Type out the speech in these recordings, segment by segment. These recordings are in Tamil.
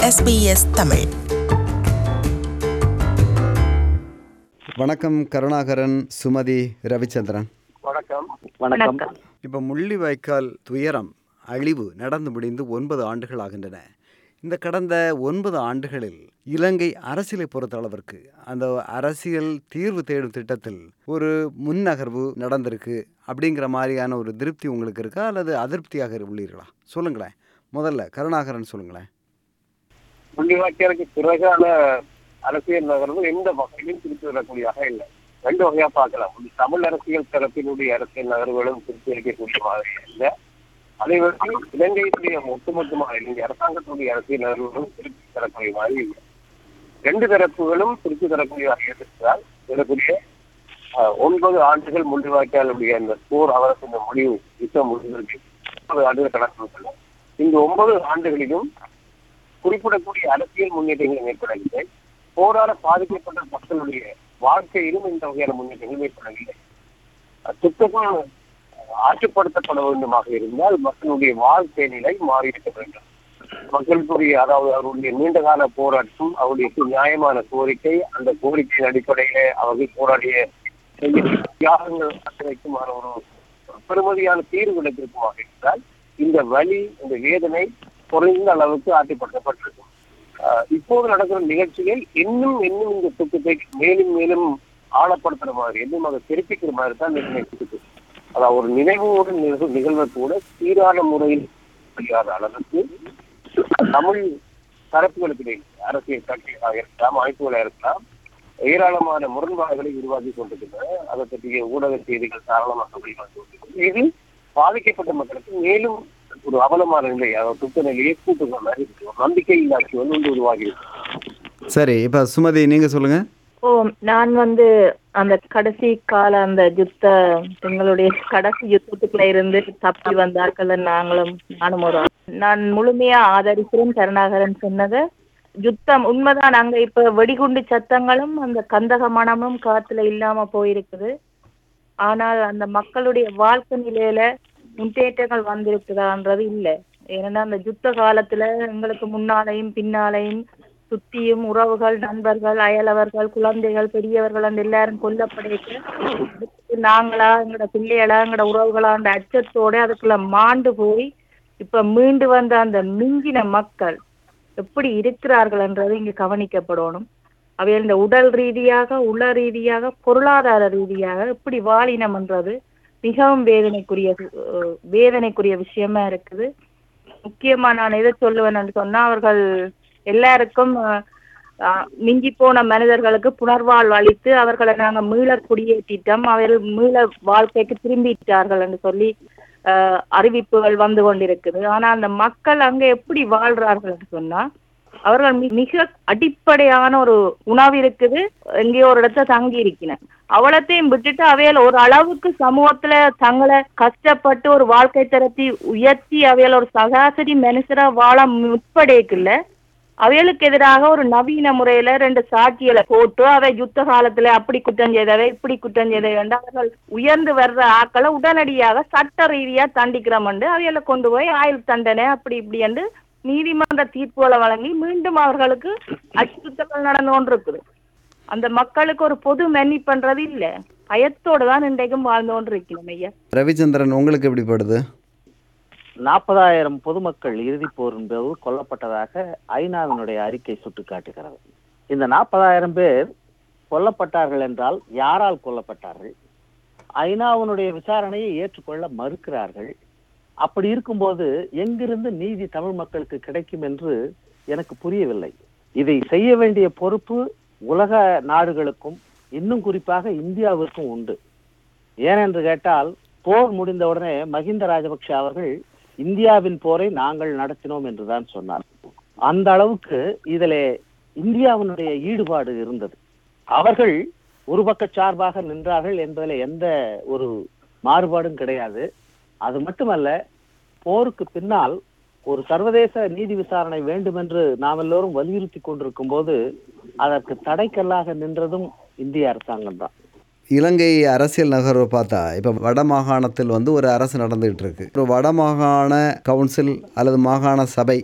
SBS தமிழ் வணக்கம் கருணாகரன் சுமதி ரவிச்சந்திரன் வணக்கம் வணக்கம் இப்போ முள்ளிவாய்க்கால் துயரம் அழிவு நடந்து முடிந்து ஒன்பது ஆண்டுகள் ஆகின்றன இந்த கடந்த ஒன்பது ஆண்டுகளில் இலங்கை அரசியலை பொறுத்த அளவிற்கு அந்த அரசியல் தீர்வு தேடும் திட்டத்தில் ஒரு முன்னகர்வு நடந்திருக்கு அப்படிங்கிற மாதிரியான ஒரு திருப்தி உங்களுக்கு இருக்கா அல்லது அதிருப்தியாக உள்ளீர்களா சொல்லுங்களேன் முதல்ல கருணாகரன் சொல்லுங்களேன் முள்ளிவாய்க்காலுக்கு பிறகான அரசியல் நகர்வு எந்த வகையிலும் திருப்பி வரக்கூடியதாக இல்லை ரெண்டு வகையா பார்க்கலாம் ஒன்று தமிழ் அரசியல் தரப்பினுடைய அரசியல் நகர்வுகளும் திருப்பி வைக்கக்கூடிய மாதிரி இல்லை அதே வந்து இலங்கையினுடைய ஒட்டுமொத்தமாக இலங்கை அரசாங்கத்தினுடைய அரசியல் நகர்வுகளும் திருப்பி தரக்கூடிய மாதிரி இல்லை ரெண்டு தரப்புகளும் திருப்பி தரக்கூடியதாக இருக்கிறால் இதற்குரிய ஆஹ், ஒன்பது ஆண்டுகள் முள்ளிவாய்க்காலுடைய அந்த போர் அவரசின் முடிவு யுத்தம் முடிவதற்கு ஒன்பது ஆண்டுகள் கணக்கு இந்த ஒன்பது ஆண்டுகளிலும் குறிப்பிடக்கூடிய அரசியல் முன்னேற்றங்கள் ஏற்படவில்லை போராட பாதிக்கப்பட்ட மக்களுடைய வாழ்க்கையிலும் இந்த வகையான முன்னேற்றங்கள் ஏற்படவில்லை திட்டங்கள் ஆற்றுப்படுத்தப்பட வேண்டுமாக இருந்தால் மக்களுடைய வாழ்க்கை நிலை மாறியிருக்க வேண்டும் மக்களுக்குரிய அதாவது அவருடைய நீண்டகால போராட்டம் அவருடைய நியாயமான கோரிக்கை அந்த கோரிக்கையின் அடிப்படையில அவர்கள் போராடிய தியாகங்கள் அத்தனைக்குமான ஒரு பெருமதியான தீர்வு கிடைத்திருக்குமாக இருந்தால் இந்த வலி இந்த வேதனை குறைந்த அளவுக்கு ஆட்டிப்படுத்தப்பட்டிருக்கும் ஆஹ் இப்போது நடக்கிற நிகழ்ச்சிகள் இன்னும் இன்னும் இந்த துக்கத்தை மேலும் மேலும் ஆழப்படுத்துற மாதிரி இன்னும் அதை தெரிப்பிக்கிற மாதிரி தான் நிர்ணயிச்சிருக்கு அதாவது ஒரு நினைவோடு நிகழ் நிகழ்வை கூட சீரான முறையில் முடியாத அளவுக்கு தமிழ் தரப்புகளுக்கு இடையே அரசியல் கட்சிகளாக இருக்கலாம் அமைப்புகளாக இருக்கலாம் ஏராளமான முரண்பாடுகளை உருவாக்கி கொண்டிருக்கின்றன அதை பற்றிய ஊடக செய்திகள் தாராளமாக வெளிவந்து கொண்டிருக்கிறது. இது பாதிக்கப்பட்ட மக்களுக்கு மேலும் ஒரு அவலமான நிலை அதாவது துக்க நிலையை கூட்டுகிற மாதிரி இருக்கு ஒரு நம்பிக்கை இல்லாட்சி வந்து ஒன்று உருவாகி இருக்கு சரி இப்போ சுமதி நீங்கள் சொல்லுங்கள் ஓ நான் வந்து அந்த கடைசி கால அந்த யுத்த எங்களுடைய கடைசி யுத்தத்துக்குள்ள இருந்து தப்பி வந்தார்கள் நாங்களும் நானும் ஒரு ஆள். நான் முழுமையா ஆதரிக்கிறேன் கருணாகரன் சொன்னதை யுத்தம் உண்மைதான் அங்க இப்ப வெடிகுண்டு சத்தங்களும் அந்த கந்தக மனமும் காத்துல இல்லாம போயிருக்குது ஆனால் அந்த மக்களுடைய வாழ்க்கை நிலையில முன்னேற்றங்கள் வந்திருக்குதான்றது இல்லை ஏன்னா அந்த யுத்த காலத்துல எங்களுக்கு முன்னாலையும் பின்னாலையும் சுத்தியும் உறவுகள் நண்பர்கள் அயலவர்கள் குழந்தைகள் பெரியவர்கள் அந்த எல்லாரும் கொல்லப்படைக்க நாங்களா எங்களோட பிள்ளைகளா எங்களோட உறவுகளா அந்த அச்சத்தோட அதுக்குள்ள மாண்டு போய் இப்ப மீண்டு வந்த அந்த மிஞ்சின மக்கள் எப்படி இருக்கிறார்கள் என்றது இங்க கவனிக்கப்படணும் அவைகள் இந்த உடல் ரீதியாக உள ரீதியாக பொருளாதார ரீதியாக எப்படி வாழினம் என்றது மிகவும் வேதனைக்குரிய அஹ், வேதனைக்குரிய விஷயமா இருக்குது முக்கியமா நான் எதை சொல்லுவேன்னு சொன்னா அவர்கள் எல்லாருக்கும் அஹ், அஹ், மிஞ்சி போன மனிதர்களுக்கு புனர்வாழ்வு அளித்து அவர்களை நாங்க மீள குடியேற்றிட்டோம் அவர்கள் மீள வாழ்க்கைக்கு திரும்பிட்டார்கள் என்று சொல்லி அஹ், அறிவிப்புகள் வந்து கொண்டிருக்குது ஆனா அந்த மக்கள் அங்க எப்படி வாழ்றார்கள் என்று சொன்னா அவர்கள் மி- மிக அடிப்படையான ஒரு உணவு இருக்குது எங்கேயோ ஒரு இடத்துல தங்கி இருக்கிறேன் அவலத்தையும் விட்டுட்டு அவைகள் ஒரு அளவுக்கு சமூகத்துல தங்களை கஷ்டப்பட்டு ஒரு வாழ்க்கை தரத்தை உயர்த்தி அவைகள் ஒரு சராசரி மனுஷரா வாழ முற்படைக்குள்ள அவைகளுக்கு எதிராக ஒரு நவீன முறையில ரெண்டு சாட்சிகளை போட்டு அவை யுத்த காலத்துல அப்படி குற்றம் செய்தவை இப்படி குற்றம் செய்தவை என்று அவர்கள் உயர்ந்து வர்ற ஆக்களை உடனடியாக சட்ட ரீதியா தண்டிக்கிறோம் என்று அவைகளை கொண்டு போய் ஆயுள் தண்டனை அப்படி இப்படி என்று நீதிமன்ற தீர்ப்புகளை வழங்கி மீண்டும் அவர்களுக்கு அச்சுறுத்தல்கள் நடந்து கொண்டிருக்குது அந்த மக்களுக்கு ஒரு பொது மன்னிப்புன்றது இல்ல பயத்தோடு தான் இன்றைக்கும் வாழ்ந்து கொண்டிருக்கணும் ஐயா ரவிச்சந்திரன் உங்களுக்கு எப்படி படுது நாற்பதாயிரம் பொதுமக்கள் இறுதிப் போரின் போது கொல்லப்பட்டதாக ஐநாவினுடைய அறிக்கை சுட்டிக்காட்டுகிறது இந்த நாற்பதாயிரம் பேர் கொல்லப்பட்டார்கள் என்றால் யாரால் கொல்லப்பட்டார்கள் ஐநாவினுடைய விசாரணையை ஏற்றுக்கொள்ள மறுக்கிறார்கள் அப்படி இருக்கும்போது எங்கிருந்து நீதி தமிழ் மக்களுக்கு கிடைக்கும் என்று எனக்கு புரியவில்லை இதை செய்ய வேண்டிய பொறுப்பு உலக நாடுகளுக்கும் இன்னும் குறிப்பாக இந்தியாவிற்கும் உண்டு ஏனென்று கேட்டால் போர் முடிந்தவுடனே மஹிந்த ராஜபக்ஷ அவர்கள் இந்தியாவின் போரை நாங்கள் நடத்தினோம் என்றுதான் சொன்னார் அந்த அளவுக்கு இதிலே இந்தியாவினுடைய ஈடுபாடு இருந்தது அவர்கள் ஒரு பக்க சார்பாக நின்றார்கள் என்பதில் எந்த ஒரு மாறுபாடும் கிடையாது அது மட்டுமல்ல போருக்கு பின்னால் ஒரு சர்வதேச நீதி விசாரணை வேண்டும் என்று நாம் எல்லோரும் வலியுறுத்தி கொண்டிருக்கும் போது அதற்கு தடைக்கல்லாக நின்றதும் இந்திய அரசாங்கம் தான் இலங்கை அரசியல் நகர்வை பார்த்தா இப்போ வட மாகாணத்தில் வந்து ஒரு அரசு நடந்துகிட்டு இருக்கு ஒரு வட மாகாண கவுன்சில் அல்லது மாகாண சபை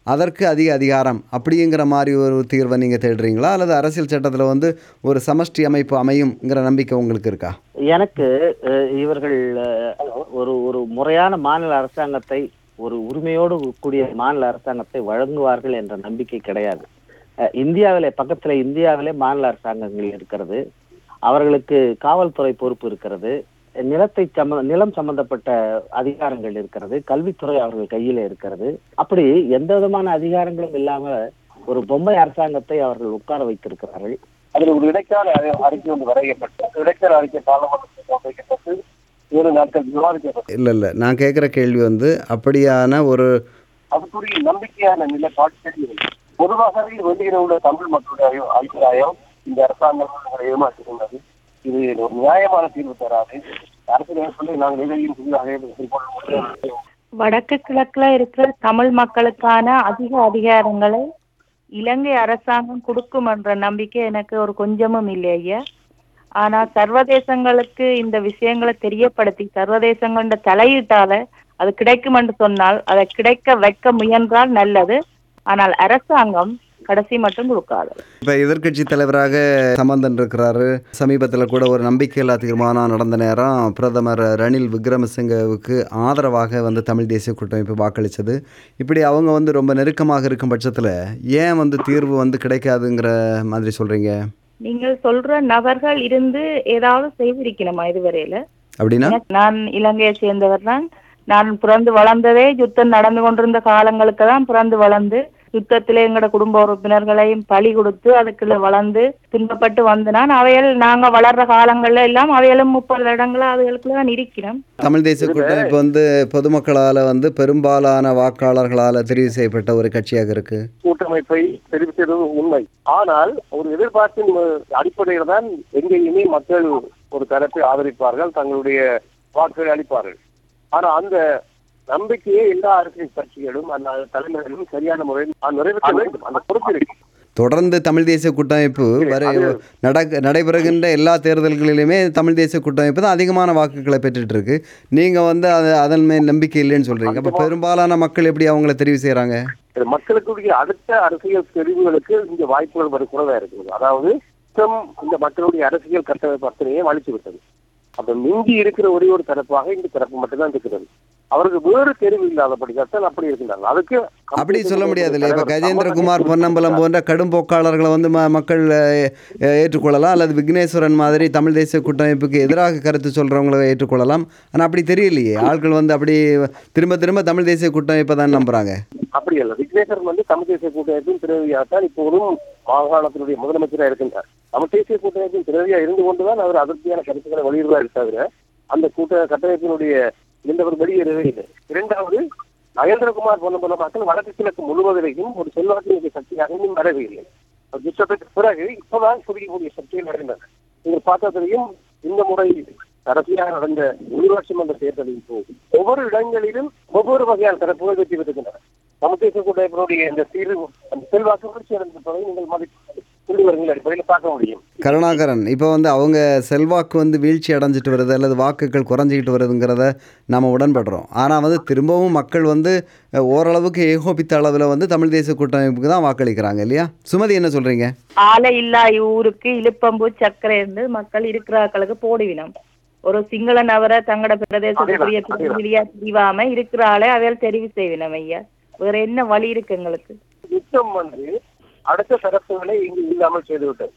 அதற்கு அதிக அதிகாரம் அப்படிங்கிற மாதிரி ஒரு தீர்வை நீங்கள் தேடுறீங்களா அல்லது அரசியல் சட்டத்தில் வந்து ஒரு சமஷ்டி அமைப்பு அமையுங்கிற நம்பிக்கை உங்களுக்கு இருக்கா எனக்கு அஹ், இவர்கள் அஹ், ஒரு ஒரு முறையான மாநில அரசாங்கத்தை ஒரு உரிமையோடு கூடிய மாநில அரசாங்கத்தை வழங்குவார்கள் என்ற நம்பிக்கை கிடையாது அஹ், இந்தியாவிலே பக்கத்துல இந்தியாவிலே மாநில அரசாங்கங்கள் இருக்கிறது அவர்களுக்கு காவல்துறை பொறுப்பு இருக்கிறது நிலத்தை சம்ம நிலம் சம்பந்தப்பட்ட அதிகாரங்கள் இருக்கிறது கல்வித்துறை அவர்கள் கையில இருக்கிறது அப்படி எந்த விதமான அதிகாரங்களும் இல்லாம ஒரு பொம்மை அரசாங்கத்தை அவர்கள் உட்கார வைத்திருக்கிறார்கள் அதில் ஒரு இடைக்கால அறி- அறிக்கை ஒன்று வரையப்பட்டு அந்த இடைக்கால அறிக்கை பாராளுமன்றத்தில் வைக்கப்பட்டு ஏழு நாட்கள் விவாதிக்கப்பட்டு இல்லை இல்லை நான் கேட்குற கேள்வி வந்து அப்படியான ஒரு அதுக்குரிய நம்பிக்கையான நிலைப்பாடு தெரியவில்லை பொதுவாகவே வெளியிட உள்ள தமிழ் மக்களுடைய அபி- அபிப்பிராயம் இந்த அரசாங்கம் எங்களை ஏமாற்றுகின்றது இது ஒரு நியாயமான தீர்வு தராது அரசியல் சொல்லி நாங்கள் எதையும் புதிதாக எதிர்கொள்ள முடியாது வடக்கு கிழக்குல இருக்கிற தமிழ் மக்களுக்கான அதிக அதிகாரங்களை இலங்கை அரசாங்கம் கொடுக்கும் என்ற நம்பிக்கை எனக்கு ஒரு கொஞ்சமும் இல்லை ஐயா ஆனா சர்வதேசங்களுக்கு இந்த விஷயங்களை தெரியப்படுத்தி சர்வதேசங்களோட தலையீட்டால அது கிடைக்கும் என்று சொன்னால் அதை கிடைக்க வைக்க முயன்றால் நல்லது ஆனால் அரசாங்கம் கடைசி மட்டும் கொடுக்காது இப்போ எதிர்க்கட்சி தலைவராக சம்பந்தன் இருக்கிறாரு சமீபத்தில் கூட ஒரு நம்பிக்கையில்லா தீர்மானம் நடந்த நேரம் பிரதமர் ரணில் விக்ரமசிங்கவுக்கு ஆதரவாக வந்து தமிழ் தேசிய கூட்டமைப்பு வாக்களித்தது இப்படி அவங்க வந்து ரொம்ப நெருக்கமாக இருக்கும் பட்சத்தில் ஏன் வந்து தீர்வு வந்து கிடைக்காதுங்கிற மாதிரி சொல்கிறீங்க நீங்கள் சொல்ற நபர்கள் இருந்து ஏதாவது செய்திருக்கணுமா இதுவரையில அப்படின்னா எனக்கு- நான் இலங்கையை சேர்ந்தவர் தான் நான் பிறந்து வளர்ந்ததே யுத்தம் நடந்து கொண்டிருந்த காலங்களுக்கு தான் பிறந்து வளர்ந்து யுத்தத்திலே எங்களோட குடும்ப உறுப்பினர்களையும் பலி கொடுத்து அதுக்குள்ள வளர்ந்து துன்பப்பட்டு வந்து நான் அவைகள் நாங்க வளர்ற காலங்கள்ல எல்லாம் அவைகளும் முப்பது இடங்களா அவைகளுக்குள்ள தான் இருக்கிறோம் தமிழ் தேசிய கூட்டமைப்பு வந்து பொதுமக்களால் வந்து பெரும்பாலான வாக்காளர்களால் தெரிவு செய்யப்பட்ட ஒரு கட்சியாக இருக்குது கூட்டமைப்பை தெரிவித்தது உண்மை ஆனால் ஒரு எதிர்பார்ப்பின் அடிப்படையில் தான் எங்கேயுமே மக்கள் ஒரு தரப்பை ஆதரிப்பார்கள் தங்களுடைய வாக்குகளை அளிப்பார்கள் ஆனா அந்த நம்பிக்கையை எல்லா அரசியல் கட்சிகளும் அந்த தலைமைகளும் சரியான முறையில் நிறைவேற்ற வேண்டும் அந்த பொறுப்பு இருக்கு தொடர்ந்து தமிழ் தேசிய கூட்டமைப்பு வர நடக்க நடைபெறுகின்ற எல்லா தேர்தல்களிலுமே தமிழ் தேசிய கூட்டமைப்பு தான் அதிகமான வாக்குகளை பெற்றுட்டு இருக்கு நீங்க வந்து அது அதன் மேல் நம்பிக்கை இல்லைன்னு சொல்றீங்க அப்ப பெரும்பாலான மக்கள் எப்படி அவங்கள தெரிவு செய்றாங்க இது மக்களுக்குரிய அடுத்த அரசியல் தெரிவுகளுக்கு இங்க வாய்ப்புகள் வர குறைவா இருக்குது அதாவது யுத்தம் இந்த மக்களுடைய அரசியல் கட்டமைப்பு அத்தனையே அழிச்சு விட்டது அப்ப மிஞ்சி இருக்கிற ஒரே ஒரு தரப்பாக இந்த தரப்பு மட்டும்தான் இருக்கிறது அவருக்கு வேறு தெரிவு இல்லாதபடிதான் அப்படி இருக்கின்றார்கள் அதுக்கு அப்படி சொல்ல முடியாது இல்லை இப்போ கஜேந்திரகுமார் பொன்னம்பலம் போன்ற கடும் போக்காளர்களை வந்து ம மக்கள் அஹ், அஹ், ஏற்றுக்கொள்ளலாம் அல்லது விக்னேஸ்வரன் மாதிரி தமிழ் தேசிய கூட்டமைப்புக்கு எதிராக கருத்து சொல்கிறவங்களை ஏற்றுக்கொள்ளலாம் ஆனால் அப்படி தெரியலையே ஆட்கள் வந்து அப்படி திரும்ப திரும்ப தமிழ் தேசிய கூட்டமைப்பை தான் நம்புகிறாங்க அப்படி அல்ல விக்னேஸ்வரன் வந்து தமிழ் தேசிய கூட்டமைப்பின் பிரதியாகத்தான் இப்போதும் மாகாணத்தினுடைய முதலமைச்சராக இருக்கின்றார் தமிழ் தேசிய கூட்டமைப்பின் பிரதியா இருந்து கொண்டுதான் அவர் அதிருப்தியான கருத்துக்களை வெளியிடுவார் தவிர அந்த கூட்ட கட்டமைப்பினுடைய இருந்தவர் வெளியேறவே இல்லை இரண்டாவது நகேந்திரகுமார் பொன்னம்பல மக்கள் வடக்கு கிழக்கு முழுவதிலையும் ஒரு செல்வாக்கு மிக்க சக்தியாக இன்னும் வரவே இல்லை ஒரு யுத்தத்துக்கு பிறகு இப்பதான் புதியக்கூடிய சக்திகள் நடந்தன நீங்கள் பார்த்ததிலையும் இந்த முறை கடைசியாக நடந்த உள்ளாட்சி மன்ற தேர்தலின் போது ஒவ்வொரு இடங்களிலும் ஒவ்வொரு வகையான தரப்புகள் வெற்றி பெற்றுகின்றன தமிழ் தேசிய கூட்டமைப்பினுடைய இந்த தீர்வு அந்த செல்வாக்கு வீழ்ச்சி அடைந்திருப்பதை நீங்கள் மதிப்பு புள்ளி வருகிற அடிப்படையில் பார்க்க முடியும் கருணாகரன் இப்போ வந்து அவங்க செல்வாக்கு வந்து வீழ்ச்சி அடைஞ்சிட்டு வருது அல்லது வாக்குகள் குறைஞ்சிக்கிட்டு வருதுங்கிறத நம்ம உடன்படுறோம் ஆனால் வந்து திரும்பவும் மக்கள் வந்து அஹ், ஓரளவுக்கு ஏகோபித்த அளவில் வந்து தமிழ் தேசிய கூட்டமைப்புக்கு தான் வாக்களிக்கிறாங்க இல்லையா சுமதி என்ன சொல்கிறீங்க ஆலை இல்லா ஊருக்கு இழுப்பம்பு சர்க்கரை இருந்து மக்கள் இருக்கிறாக்களுக்கு போடுவினம் ஒரு சிங்கள நபரை தங்களோட பிரதேசத்துக்குரிய அதேதான், அதேதான். பிரதிநிதியா தெரிவாம இருக்கிற ஆளை அவையால் தெரிவு செய்வினம் ஐயா வேற என்ன வழி இருக்கு எங்களுக்கு யுத்தம் வந்து அடுத்த தரப்புகளை இங்கு இல்லாமல் செய்துவிட்டது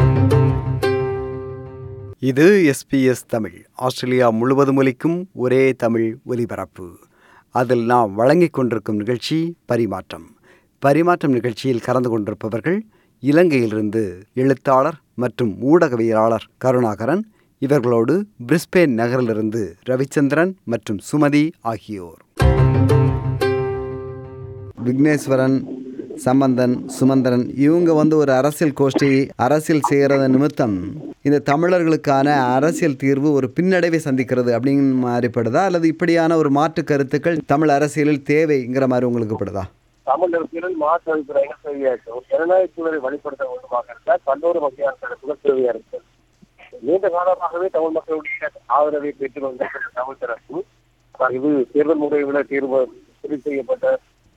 இது எஸ்பிஎஸ் தமிழ் ஆஸ்திரேலியா முழுவதும் ஒலிக்கும் ஒரே தமிழ் ஒலிபரப்பு அதில் நாம் வழங்கிக் கொண்டிருக்கும் நிகழ்ச்சி பரிமாற்றம் பரிமாற்றம் நிகழ்ச்சியில் கலந்து கொண்டிருப்பவர்கள் இலங்கையிலிருந்து எழுத்தாளர் மற்றும் ஊடகவியலாளர் கருணாகரன் இவர்களோடு பிரிஸ்பேன் நகரிலிருந்து ரவிச்சந்திரன் மற்றும் சுமதி ஆகியோர் விக்னேஸ்வரன் சம்பந்தன் சுமந்திரன் இவங்க வந்து ஒரு அரசியல் கோஷ்டி அரசியல் செய்கிறது நிமித்தம் இந்த தமிழர்களுக்கான அரசியல் தீர்வு ஒரு பின்னடைவை சந்திக்கிறது அப்படிங்கிற மாதிரிப்படுதா அல்லது இப்படியான ஒரு மாற்று கருத்துக்கள் தமிழ் அரசியலில் தேவைங்கிற மாதிரி உங்களுக்கு படுதா தமிழ் அரசியலில் மாற்று அபிப்பிராயங்கள் தேவையா இருக்கு ஒரு ஜனநாயக சூழலை வெளிப்படுத்த வேண்டுமாக இருந்தால் பல்வேறு வகையான தரப்புகள் தேவையா இருக்கு நீண்ட காலமாகவே தமிழ் மக்களுடைய ஆதரவை பெற்று வந்த தமிழ் தரப்பு இது தேர்தல் முறைகளை தீர்வு தெரிவு செய்யப்பட்ட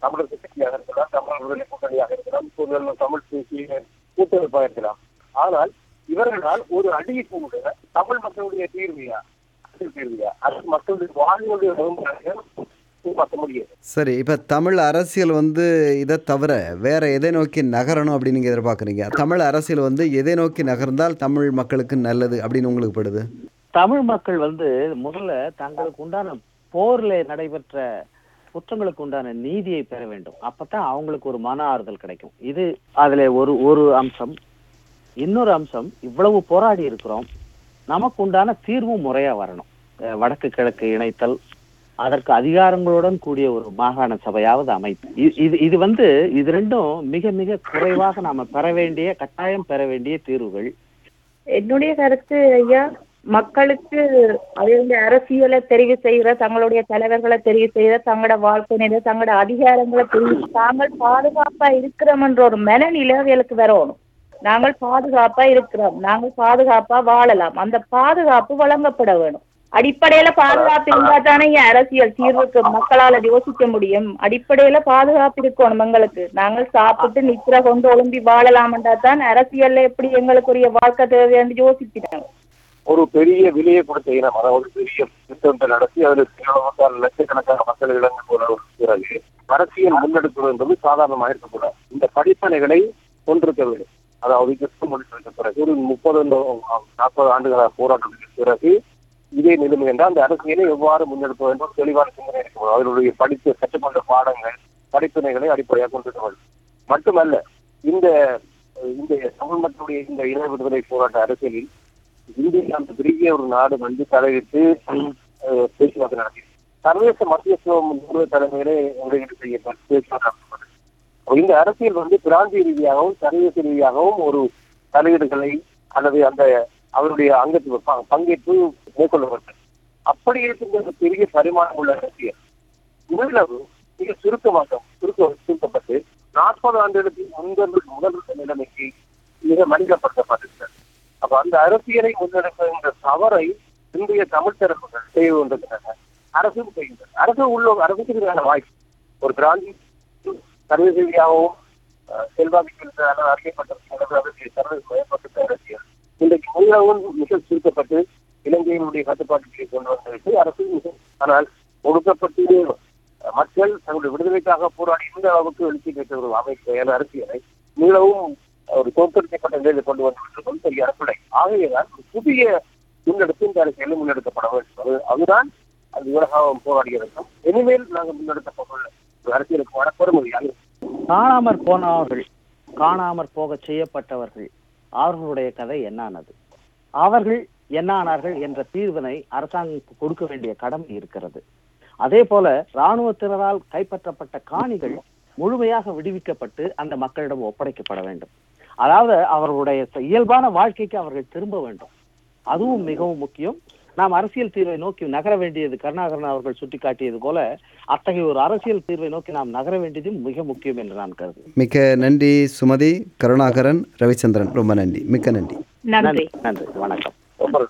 தமிழர் கட்சியாக இருக்கலாம் தமிழர் விடுதலை கூட்டணியாக இருக்கலாம் இப்போது தமிழ் தேசிய கூட்டமைப்பாக இருக்கலாம் ஆனால் இவர்களால் ஒரு அடியை கூட தமிழ் மக்களுடைய தீர்வையா அரசியல் தீர்வையா அது மக்களுடைய வாழ்வுடைய மேம்படுத்த பார்க்க முடியாது சரி இப்போ தமிழ் அரசியல் வந்து இதை தவிர வேற எதை நோக்கி நகரணும் அப்படின்னு நீங்கள் எதிர்பார்க்குறீங்க தமிழ் அரசியல் வந்து எதை நோக்கி நகர்ந்தால் தமிழ் மக்களுக்கு நல்லது அப்படின்னு உங்களுக்கு படுது தமிழ் மக்கள் வந்து முதல்ல தங்களுக்கு உண்டான போர்ல நடைபெற்ற குற்றங்களுக்கு உண்டான நீதியை பெற வேண்டும் அப்பதான் அவங்களுக்கு ஒரு மன ஆறுதல் கிடைக்கும் இது அதுல ஒரு ஒரு அம்சம் இன்னொரு அம்சம் இவ்வளவு போராடி இருக்கிறோம் நமக்கு உண்டான தீர்வும் முறையா வரணும் அஹ் வடக்கு கிழக்கு இணைத்தல் அதற்கு அதிகாரங்களுடன் கூடிய ஒரு மாகாண சபையாவது அமைப்பு இ- இது இது வந்து இது ரெண்டும் மிக மிக குறைவாக நாம பெற வேண்டிய கட்டாயம் பெற வேண்டிய தீர்வுகள் என்னுடைய கருத்து ஐயா மக்களுக்கு அவங்களுடைய அரசியலை தெரிவு செய்கிற தங்களுடைய தலைவர்களை தெரிவு செய்கிற தங்களோட வாழ்க்கை நிலை தங்களோட அதிகாரங்களை தெரிவு தாங்கள் பாதுகாப்பா இருக்கிறோம்ன்ற ஒரு மனநிலை அவங்களுக்கு வரணும் நாங்கள் பாதுகாப்பா இருக்கிறோம் நாங்கள் பாதுகாப்பா வாழலாம் அந்த பாதுகாப்பு வழங்கப்பட வேணும் அடிப்படையில பாதுகாப்பு இருந்தா தானே இங்க அரசியல் தீர்வுக்கு மக்களால யோசிக்க முடியும் அடிப்படையில பாதுகாப்பு இருக்கணும் எங்களுக்கு நாங்கள் சாப்பிட்டு நித்திர கொண்டு ஒழும்பி வாழலாம்ன்றா தான் அரசியல்ல எப்படி எங்களுக்குரிய வாழ்க்கை தேவைன்னு யோசிக்கிறாங்க ஒரு பெரிய விலையை கொடுத்த இனம் அதாவது பெரிய திட்டத்தை நடத்தி அதில் சில லட்சக்கணக்கான மக்கள் இழந்து போன ஒரு பிறகு அரசியல் முன்னெடுப்பது என்பது சாதாரணமாக இருக்கக்கூடாது இந்த படிப்பனைகளை கொண்டிருக்க வேண்டும் அதாவது கிறிஸ்து முடித்த பிறகு ஒரு முப்பது நாற்பது ஆண்டுகால போராட்டத்துக்கு பிறகு இதே நிலைமை என்றால் அந்த அரசியலை எவ்வாறு முன்னெடுக்க வேண்டும் தெளிவான சிந்தனை இருக்க வேண்டும் அவர்களுடைய படித்த கற்றுக்கொண்ட பாடங்கள் படிப்பினைகளை அடிப்படையாக கொண்டிருக்க வேண்டும் மட்டுமல்ல இந்த இந்த தமிழ் மக்களுடைய இந்த இன விடுதலை போராட்ட அரசியலில் இந்தியா அந்த பெரிய ஒரு நாடு வந்து தலையிட்டு அஹ், பேச்சுவார்த்தை நடத்தி சர்வதேச மத்தியத்துவம் நிறுவன தலைமையிலே முறையீடு செய்யப்பட்டு பேச்சுவார்த்தை நடத்தப்பட்டது. அப்ப இந்த அரசியல் வந்து பிராந்திய ரீதியாகவும் சர்வதேச ரீதியாகவும் ஒரு தலையீடுகளை அல்லது அந்த அவருடைய அங்கத்து ப- பங்கேற்பு மேற்கொள்ளப்பட்டது அப்படி இருக்கின்ற ஒரு பெரிய பரிமாணம் உள்ள அரசியல் இவ்வளவு மிக சுருக்கமாக சுருக்க சுருக்கப்பட்டு நாற்பது ஆண்டுகளுக்கு முன்பு முதல் நிலைமைக்கு மிக மனிதப்படுத்தப்பட்டிருக்கிறது அப்ப அந்த அரசியலை முன்னெடுக்கின்ற தவறை இந்திய தமிழ் தரப்புகள் செய்து கொண்டிருக்கிறாங்க அரசும் செய்கின்றது அரசு உள்ள அரசுக்கு இதுக்கான வாய்ப்பு ஒரு பிராந்தி சர்வதேச ரீதியாகவும் அஹ், செல்வாக்கு செலுத்த அல்லது அறியப்பட்ட அல்லது அதற்கு சர்வதேச பயப்பட்ட அரசியல் இன்றைக்கு மிகவும் மிக சுருக்கப்பட்டு இலங்கையினுடைய கட்டுப்பாட்டுக்கு கொண்டு வந்துவிட்டு அரசு மிக ஆனால் ஒடுக்கப்பட்டு அஹ், மக்கள் தங்களுடைய விடுதலைக்காக போராடி இந்த அளவுக்கு எழுச்சி பெற்ற ஒரு அமைப்பு அரசியலை மீளவும் ஒரு தோற்கடிக்கப்பட்ட நிலையில் கொண்டு வந்திருப்பது பெரிய அடிப்படை ஆகையதான் ஒரு புதிய முன்னெடுப்பு இந்த அரசியலில் முன்னெடுக்கப்பட வேண்டும் அது- அதுதான் அது உலகம் போராடியிருக்கும் இனிமேல் நாங்கள் முன்னெடுக்கப்பட்டுள்ள ஒரு அரசியலுக்கு வர பெருமதியாக இருக்கும். காணாமற் போனவர்கள் காணாமற் போக செய்யப்பட்டவர்கள் அவர்களுடைய கதை என்னானது அவர்கள் என்னானார்கள் என்ற தீர்வினை அரசாங்கம் கொடுக்க வேண்டிய கடமை இருக்கிறது அதே போல இராணுவத்தினரால் கைப்பற்றப்பட்ட காணிகள் முழுமையாக விடுவிக்கப்பட்டு அந்த மக்களிடம் ஒப்படைக்கப்பட வேண்டும் அதாவது அவர்களுடைய இயல்பான வாழ்க்கைக்கு அவர்கள் திரும்ப வேண்டும் அதுவும் மிகவும் முக்கியம் நாம் அரசியல் தீர்வை நோக்கி நகர வேண்டியது கருணாகரன் அவர்கள் சுட்டிக்காட்டியது போல அத்தகைய ஒரு அரசியல் தீர்வை நோக்கி நாம் நகர வேண்டியதும் மிக முக்கியம் என்று நான் கருதுகிறேன் மிக்க நன்றி சுமதி கருணாகரன் ரவிச்சந்திரன் ரொம்ப நன்றி மிக்க நன்றி நன்றி நன்றி வணக்கம் ரொம்ப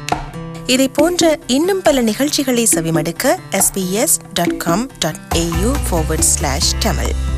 இதை போன்ற இன்னும் பல நிகழ்ச்சிகளை செவிமடுக்க sbs.com.au forward slash tamil